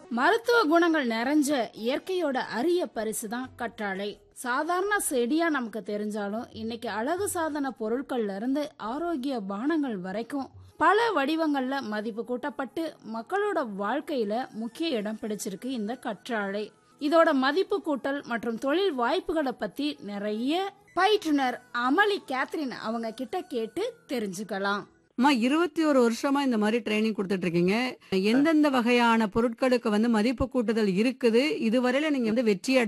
மருத்துவ குணங்கள் நிறைஞ்ச இயற்கையோட அரிய பரிசு தான் கற்றாழை சாதாரண செடியா நமக்கு தெரிஞ்சாலும் இன்னைக்கு அழகு சாதன பொருட்கள்ல இருந்து ஆரோக்கிய பானங்கள் வரைக்கும் பல வடிவங்கள்ல மதிப்பு கூட்டப்பட்டு மக்களோட வாழ்க்கையில முக்கிய இடம் பிடிச்சிருக்கு இந்த கற்றாழை இதோட மதிப்பு கூட்டல் மற்றும் தொழில் வாய்ப்புகளை பத்தி நிறைய பயிற்றுனர் அமளி கேத்ரின் அவங்க கிட்ட கேட்டு தெரிஞ்சுக்கலாம் அம்மா இருபத்தி ஒரு வருஷமா இந்த மாதிரி ட்ரைனிங் கொடுத்துட்டு இருக்கீங்க எந்தெந்த வகையான பொருட்களுக்கு வந்து மதிப்பு கூட்டுதல் இருக்குது இதுவரையில நீங்க வந்து வெற்றி